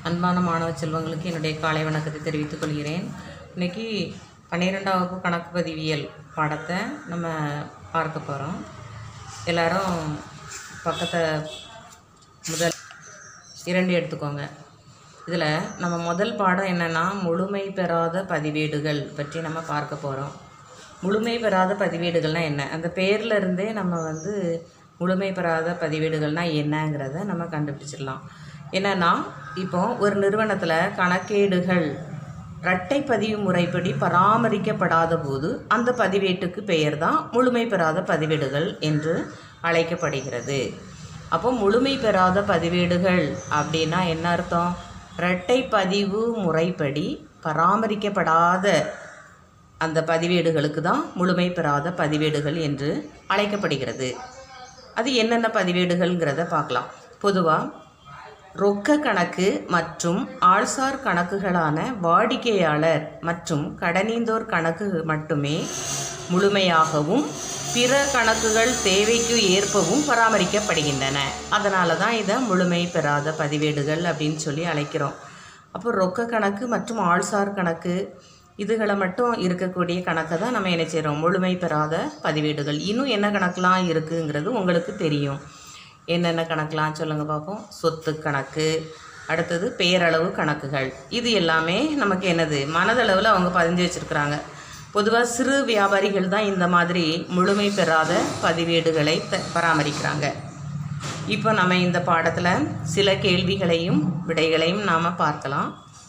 அன்பான மாணவ செல்வங்களுக்கு என்னுடைய காலை வணக்கத்தை தெரிவித்துக் கொள்கிறேன் இன்னைக்கு பன்னிரெண்டாம் வகுப்பு கணக்கு பதிவியல் பாடத்தை நம்ம பார்க்க போகிறோம் எல்லாரும் பக்கத்தை முதல் இரண்டு எடுத்துக்கோங்க இதில் நம்ம முதல் பாடம் என்னென்னா முழுமை பெறாத பதிவேடுகள் பற்றி நம்ம பார்க்க போகிறோம் முழுமை பெறாத பதிவேடுகள்னால் என்ன அந்த பேர்ல இருந்தே நம்ம வந்து முழுமை பெறாத பதிவேடுகள்னால் என்னங்கிறத நம்ம கண்டுபிடிச்சிடலாம் என்னென்னா இப்போ ஒரு நிறுவனத்தில் கணக்கேடுகள் இரட்டை பதிவு முறைப்படி பராமரிக்கப்படாத போது அந்த பதிவேட்டுக்கு பெயர் தான் முழுமை பெறாத பதிவேடுகள் என்று அழைக்கப்படுகிறது அப்போ முழுமை பெறாத பதிவேடுகள் அப்படின்னா என்ன அர்த்தம் இரட்டை பதிவு முறைப்படி பராமரிக்கப்படாத அந்த பதிவேடுகளுக்கு தான் முழுமை பெறாத பதிவேடுகள் என்று அழைக்கப்படுகிறது அது என்னென்ன பதிவேடுகள்ங்கிறத பார்க்கலாம் பொதுவாக ரொக்க கணக்கு மற்றும் ஆள்சார் கணக்குகளான வாடிக்கையாளர் மற்றும் கடனீந்தோர் கணக்கு மட்டுமே முழுமையாகவும் பிற கணக்குகள் தேவைக்கு ஏற்பவும் பராமரிக்கப்படுகின்றன அதனால தான் இதை முழுமை பெறாத பதிவேடுகள் அப்படின்னு சொல்லி அழைக்கிறோம் அப்போ ரொக்க கணக்கு மற்றும் ஆள்சார் கணக்கு இதுகளை மட்டும் இருக்கக்கூடிய கணக்கை தான் நம்ம என்ன செய்கிறோம் முழுமை பெறாத பதிவேடுகள் இன்னும் என்ன கணக்கெலாம் இருக்குங்கிறது உங்களுக்கு தெரியும் என்னென்ன கணக்கெலாம் சொல்லுங்கள் பார்ப்போம் சொத்து கணக்கு அடுத்தது பெயரளவு கணக்குகள் இது எல்லாமே நமக்கு என்னது மனதளவில் அவங்க பதிஞ்சு வச்சுருக்குறாங்க பொதுவாக சிறு வியாபாரிகள் தான் இந்த மாதிரி முழுமை பெறாத பதிவேடுகளை த பராமரிக்கிறாங்க இப்போ நம்ம இந்த பாடத்தில் சில கேள்விகளையும் விடைகளையும் நாம் பார்க்கலாம்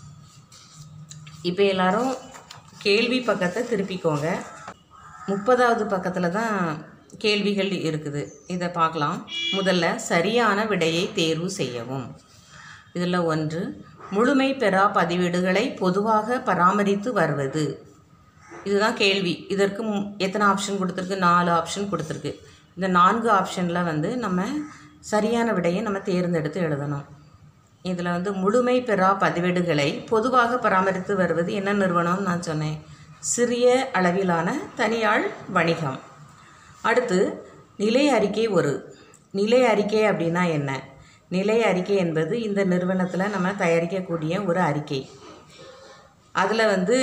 இப்போ எல்லாரும் கேள்வி பக்கத்தை திருப்பிக்கோங்க முப்பதாவது பக்கத்தில் தான் கேள்விகள் இருக்குது இதை பார்க்கலாம் முதல்ல சரியான விடையை தேர்வு செய்யவும் இதில் ஒன்று முழுமை பெறா பதிவேடுகளை பொதுவாக பராமரித்து வருவது இதுதான் கேள்வி இதற்கு மு- எத்தனை ஆப்ஷன் கொடுத்துருக்கு நாலு ஆப்ஷன் கொடுத்துருக்கு இந்த நான்கு ஆப்ஷனில் வந்து நம்ம சரியான விடையை நம்ம தேர்ந்தெடுத்து எழுதணும் இதில் வந்து முழுமை பெறா பதிவேடுகளை பொதுவாக பராமரித்து வருவது என்ன நிறுவனம் நான் சொன்னேன் சிறிய அளவிலான தனியாள் வணிகம் அடுத்து நிலை அறிக்கை ஒரு நிலை அறிக்கை அப்படின்னா என்ன நிலை அறிக்கை என்பது இந்த நிறுவனத்தில் நம்ம தயாரிக்கக்கூடிய ஒரு அறிக்கை அதில் வந்து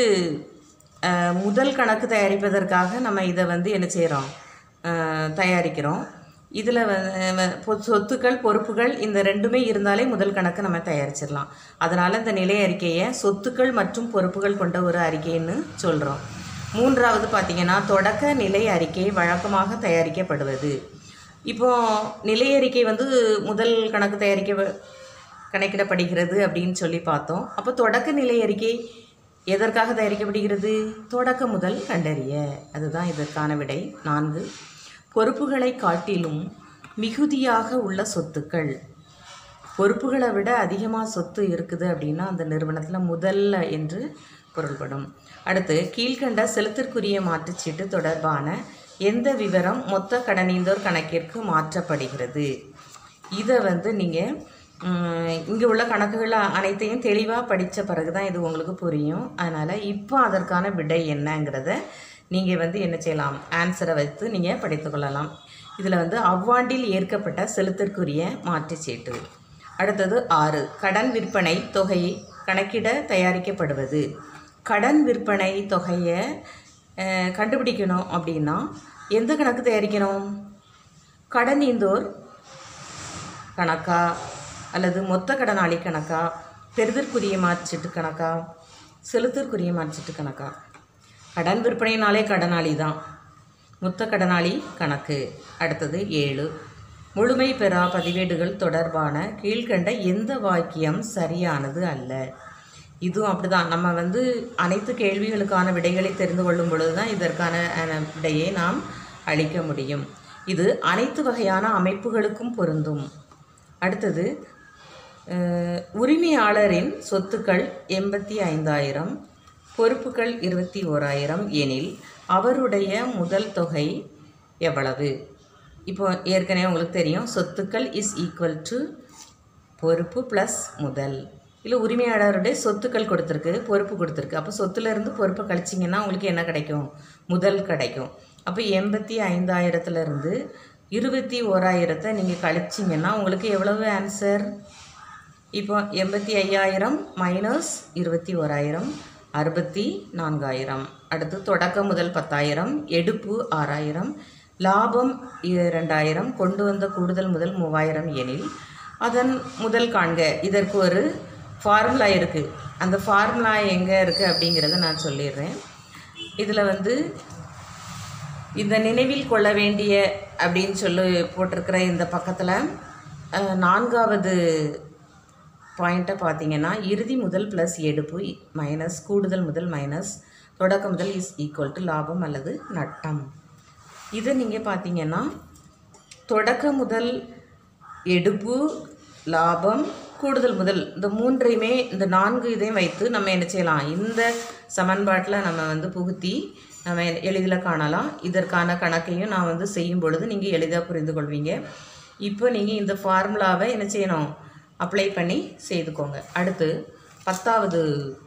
அஹ், முதல் கணக்கு தயாரிப்பதற்காக நம்ம இதை வந்து என்ன செய்கிறோம் தயாரிக்கிறோம் இதில் சொத்துக்கள் பொறுப்புகள் இந்த ரெண்டுமே இருந்தாலே முதல் கணக்கு நம்ம தயாரிச்சிடலாம் அதனால் இந்த நிலை அறிக்கையை சொத்துக்கள் மற்றும் பொறுப்புகள் கொண்ட ஒரு அறிக்கைன்னு சொல்கிறோம் மூன்றாவது பார்த்திங்கன்னா தொடக்க நிலை அறிக்கை வழக்கமாக தயாரிக்கப்படுவது இப்போ நிலை அறிக்கை வந்து முதல் கணக்கு தயாரிக்க கணக்கிடப்படுகிறது அப்படின்னு சொல்லி பார்த்தோம் அப்போ தொடக்க நிலை அறிக்கை எதற்காக தயாரிக்கப்படுகிறது தொடக்க முதல் கண்டறிய அதுதான் இதற்கான விடை நான்கு பொறுப்புகளை காட்டிலும் மிகுதியாக உள்ள சொத்துக்கள் பொறுப்புகளை விட அதிகமாக சொத்து இருக்குது அப்படின்னா அந்த நிறுவனத்தில் முதல்ல என்று பொருள்படும் அடுத்து கீழ்கண்ட செலுத்திற்குரிய மாற்றுச்சீட்டு தொடர்பான எந்த விவரம் மொத்த கடனீந்தோர் கணக்கிற்கு மாற்றப்படுகிறது இதை வந்து நீங்கள் இங்கே உள்ள கணக்குகள் அனைத்தையும் தெளிவாக படித்த பிறகு தான் இது உங்களுக்கு புரியும் அதனால் இப்போ அதற்கான விடை என்னங்கிறத நீங்கள் வந்து என்ன செய்யலாம் ஆன்சரை வைத்து நீங்கள் படித்துக்கொள்ளலாம் இதில் வந்து அவ்வாண்டில் ஏற்கப்பட்ட செலுத்திற்குரிய மாற்றுச்சீட்டு அடுத்தது ஆறு கடன் விற்பனை தொகையை கணக்கிட தயாரிக்கப்படுவது கடன் விற்பனை தொகையை அஹ், கண்டுபிடிக்கணும் அப்படின்னா எந்த கணக்கு தயாரிக்கணும் கடனீந்தோர் கணக்கா அல்லது மொத்த கடனாளி கணக்கா பெறுதற்குரிய மாற்றீட்டு கணக்கா செலுத்திற்குரிய மாற்றீட்டு கணக்கா கடன் விற்பனைனாலே கடனாளி தான் மொத்த கடனாளி கணக்கு அடுத்தது ஏழு முழுமை பெறா பதிவேடுகள் தொடர்பான கீழ்கண்ட எந்த வாக்கியம் சரியானது அல்ல இதுவும் அப்படிதான் நம்ம வந்து அனைத்து கேள்விகளுக்கான விடைகளை தெரிந்து கொள்ளும் பொழுது தான் இதற்கான அஹ், விடையை நாம் அளிக்க முடியும் இது அனைத்து வகையான அமைப்புகளுக்கும் பொருந்தும் அடுத்தது அஹ், உரிமையாளரின் சொத்துக்கள் எண்பத்தி ஐந்தாயிரம் பொறுப்புகள் இருபத்தி ஓராயிரம் எனில் அவருடைய முதல் தொகை எவ்வளவு இப்போ ஏற்கனவே உங்களுக்கு தெரியும் சொத்துக்கள் இஸ் ஈக்குவல் டு பொறுப்பு ப்ளஸ் முதல் இல்லை உரிமையாளருடைய சொத்துக்கள் கொடுத்துருக்கு பொறுப்பு கொடுத்துருக்கு அப்போ சொத்துலேருந்து பொறுப்பை கழிச்சிங்கன்னா உங்களுக்கு என்ன கிடைக்கும் முதல் கிடைக்கும் அப்போ எண்பத்தி ஐந்தாயிரத்துலேருந்து இருபத்தி ஓராயிரத்தை நீங்கள் கழிச்சிங்கன்னா உங்களுக்கு எவ்வளவு ஆன்சர் இப்போ எண்பத்தி ஐயாயிரம் மைனஸ் இருபத்தி ஓராயிரம் அறுபத்தி நான்காயிரம் அடுத்து தொடக்க முதல் பத்தாயிரம் எடுப்பு ஆறாயிரம் லாபம் இரண்டாயிரம் கொண்டு வந்த கூடுதல் முதல் மூவாயிரம் எனில் அதன் முதல் காண்க இதற்கு ஒரு ஃபார்முலா இருக்குது அந்த ஃபார்முலா எங்கே இருக்குது அப்படிங்கிறத நான் சொல்லிடுறேன் இதில் வந்து இந்த நினைவில் கொள்ள வேண்டிய அப்படின்னு சொல்லி போட்டிருக்கிற இந்த பக்கத்தில் அஹ், நான்காவது பாயிண்ட்டை பார்த்தீங்கன்னா இறுதி முதல் ப்ளஸ் எடுப்பு மைனஸ் கூடுதல் முதல் மைனஸ் தொடக்க முதல் இஸ் ஈக்குவல் டு லாபம் அல்லது நட்டம் இது நீங்கள் பார்த்தீங்கன்னா தொடக்க முதல் எடுப்பு லாபம் கூடுதல் முதல் இந்த மூன்றையுமே இந்த நான்கு இதையும் வைத்து நம்ம என்ன செய்யலாம் இந்த சமன்பாட்டில் நம்ம வந்து புகுத்தி நம்ம எளிதில் காணலாம் இதற்கான கணக்கையும் நான் வந்து செய்யும் பொழுது நீங்கள் எளிதாக புரிந்து கொள்வீங்க இப்போ நீங்கள் இந்த ஃபார்முலாவை என்ன செய்யணும் அப்ளை பண்ணி செய்துக்கோங்க அடுத்து பத்தாவது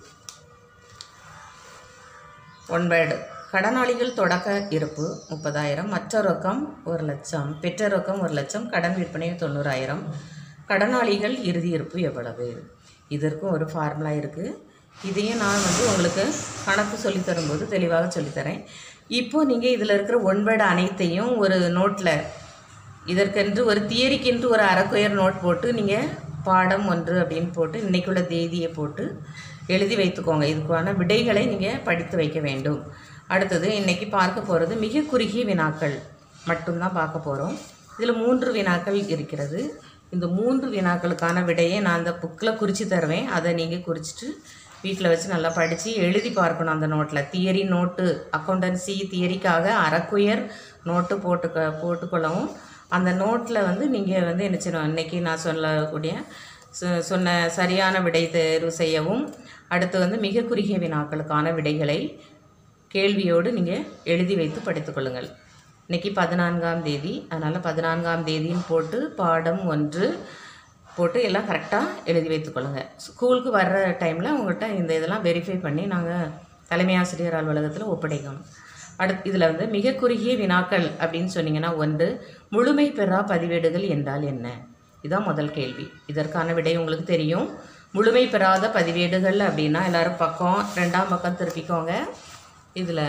ஒன் வேர்டு கடனாளிகள் தொடக்க இருப்பு முப்பதாயிரம் மற்ற ரொக்கம் ஒரு லட்சம் பெற்ற ரொக்கம் ஒரு லட்சம் கடன் விற்பனை தொண்ணூறாயிரம் கடனாளிகள் இறுதி இருப்பு எவ்வளவு இதற்கும் ஒரு ஃபார்முலா இருக்குது இதையும் நான் வந்து உங்களுக்கு கணக்கு சொல்லித் தரும்போது தெளிவாக சொல்லித்தரேன் இப்போ நீங்கள் இதில் இருக்கிற ஒன் வேர்டு அனைத்தையும் ஒரு நோட்டில் இதற்கென்று ஒரு தியரிக்கென்று ஒரு அரைக்குயர் நோட் போட்டு நீங்கள் பாடம் ஒன்று அப்படின்னு போட்டு இன்னைக்குள்ள தேதியை போட்டு எழுதி வைத்துக்கோங்க இதுக்கான விடைகளை நீங்கள் படித்து வைக்க வேண்டும் அடுத்தது இன்னைக்கு பார்க்க போகிறது மிக குறுகிய வினாக்கள் மட்டும்தான் பார்க்க போகிறோம் இதில் மூன்று வினாக்கள் இருக்கிறது இந்த மூன்று வினாக்களுக்கான விடையை நான் அந்த புக்கில் குறித்து தருவேன் அதை நீங்கள் குறிச்சிட்டு வீட்டில் வச்சு நல்லா படித்து எழுதி பார்க்கணும் அந்த நோட்டில் தியரி நோட்டு அக்கௌண்டன்சி தியரிக்காக அறக்குயர் நோட்டு போட்டுக்க போட்டுக்கொள்ளவும் அந்த நோட்டில் வந்து நீங்கள் வந்து என்ன செய்யணும் இன்றைக்கி நான் சொல்லக்கூடிய சொ- சொன்ன சரியான விடை தேர்வு செய்யவும் அடுத்து வந்து மிக குறுகிய வினாக்களுக்கான விடைகளை கேள்வியோடு நீங்கள் எழுதி வைத்து படித்துக்கொள்ளுங்கள் இன்னைக்கு பதினான்காம் தேதி அதனால் பதினான்காம் தேதின்னு போட்டு பாடம் ஒன்று போட்டு எல்லாம் கரெக்டாக எழுதி வைத்துக்கொள்ளுங்க ஸ்கூலுக்கு வர்ற டைமில் உங்கள்கிட்ட இந்த இதெல்லாம் வெரிஃபை பண்ணி நாங்கள் தலைமை ஆசிரியர் அலுவலகத்தில் ஒப்படைக்கணும் அடுத்து இதில் வந்து மிக குறுகிய வினாக்கள் அப்படின்னு சொன்னீங்கன்னா ஒன்று முழுமை பெறா பதிவேடுகள் என்றால் என்ன இதுதான் முதல் கேள்வி இதற்கான விடை உங்களுக்கு தெரியும் முழுமை பெறாத பதிவேடுகள் அப்படின்னா எல்லாரும் பக்கம் ரெண்டாம் பக்கம் திருப்பிக்கோங்க இதில்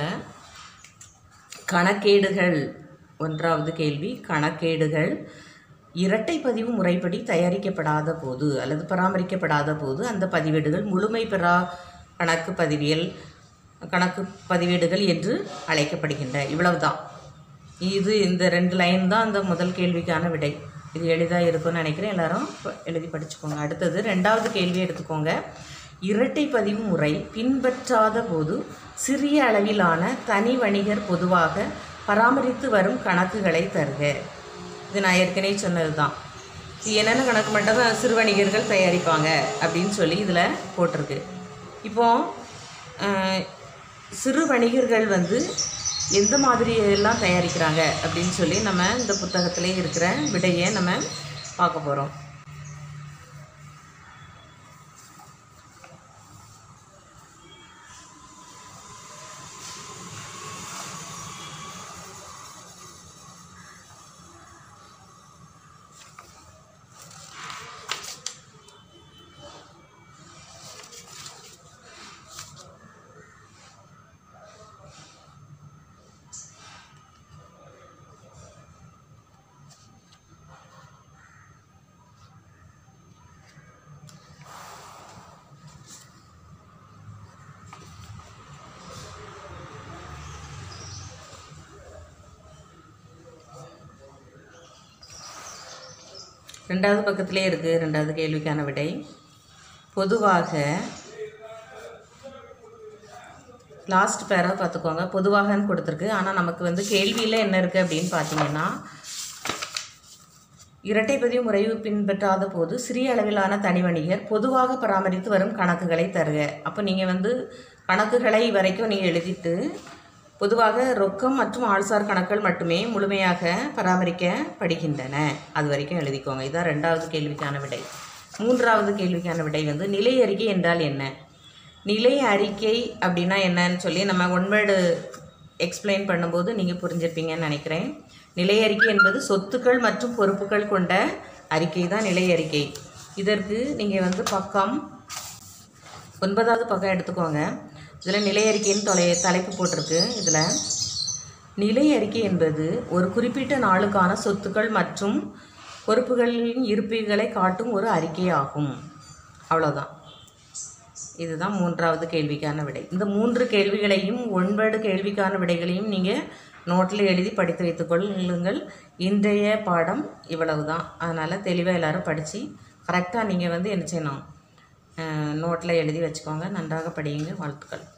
கணக்கேடுகள் ஒன்றாவது கேள்வி கணக்கேடுகள் இரட்டை பதிவு முறைப்படி தயாரிக்கப்படாத போது அல்லது பராமரிக்கப்படாத போது அந்த பதிவேடுகள் முழுமை பெறா கணக்கு பதிவியல் கணக்கு பதிவேடுகள் என்று அழைக்கப்படுகின்றன இவ்வளவுதான் இது இந்த ரெண்டு லைன் தான் அந்த முதல் கேள்விக்கான விடை இது எளிதாக இருக்கும்னு நினைக்கிறேன் எல்லாரும் ப- எழுதி படிச்சுக்கோங்க அடுத்தது ரெண்டாவது கேள்வி எடுத்துக்கோங்க இரட்டை பதிவு முறை பின்பற்றாத போது சிறிய அளவிலான தனி வணிகர் பொதுவாக பராமரித்து வரும் கணக்குகளை தருக இது நான் ஏற்கனவே சொன்னது தான் இது என்னென்ன கணக்கு மட்டும் தான் சிறு வணிகர்கள் தயாரிப்பாங்க அப்படின்னு சொல்லி இதில் போட்டிருக்கு இப்போ அஹ், சிறு வணிகர்கள் வந்து எந்த மாதிரி எல்லாம் தயாரிக்கிறாங்க அப்படின்னு சொல்லி நம்ம இந்த புத்தகத்திலே இருக்கிற விடையை நம்ம பார்க்க போகிறோம் ரெண்டாவது பக்கத்திலே இருக்குது ரெண்டாவது கேள்விக்கான விடை பொதுவாக லாஸ்ட் பேரா பார்த்துக்கோங்க பொதுவாகன்னு கொடுத்துருக்கு ஆனால் நமக்கு வந்து கேள்வியில் என்ன இருக்குது அப்படின்னு பார்த்தீங்கன்னா இரட்டை பதிவு முறை பின்பற்றாத போது சிறிய அளவிலான தனி வணிகர் பொதுவாக பராமரித்து வரும் கணக்குகளை தருக அப்போ நீங்கள் வந்து கணக்குகளை வரைக்கும் நீங்கள் எழுதிட்டு பொதுவாக ரொக்கம் மற்றும் ஆள்சார் கணக்குகள் மட்டுமே முழுமையாக பராமரிக்கப்படுகின்றன அது வரைக்கும் எழுதிக்கோங்க இதான் ரெண்டாவது கேள்விக்கான விடை மூன்றாவது கேள்விக்கான விடை வந்து நிலை அறிக்கை என்றால் என்ன நிலை அறிக்கை அப்படின்னா என்னன்னு சொல்லி நம்ம ஒன்வேர்டு எக்ஸ்பிளைன் பண்ணும்போது நீங்கள் புரிஞ்சிருப்பீங்கன்னு நினைக்கிறேன் நிலை அறிக்கை என்பது சொத்துக்கள் மற்றும் பொறுப்புகள் கொண்ட அறிக்கை தான் நிலை அறிக்கை இதற்கு நீங்கள் வந்து பக்கம் ஒன்பதாவது பக்கம் எடுத்துக்கோங்க இதில் நிலை அறிக்கைன்னு தொலை தலைப்பு போட்டிருக்கு இதில் நிலை அறிக்கை என்பது ஒரு குறிப்பிட்ட நாளுக்கான சொத்துக்கள் மற்றும் பொறுப்புகளின் இருப்புகளை காட்டும் ஒரு அறிக்கையாகும் அவ்வளோதான் இதுதான் மூன்றாவது கேள்விக்கான விடை இந்த மூன்று கேள்விகளையும் ஒன்பது கேள்விக்கான விடைகளையும் நீங்கள் நோட்டில் எழுதி படித்து வைத்துக் கொள்ளுங்கள் இன்றைய பாடம் இவ்வளவு தான் அதனால் தெளிவாக எல்லாரும் படித்து கரெக்டாக நீங்கள் வந்து என்ன செய்யணும் நோட்டில் எழுதி வச்சுக்கோங்க நன்றாக படியுங்க வாழ்த்துக்கள்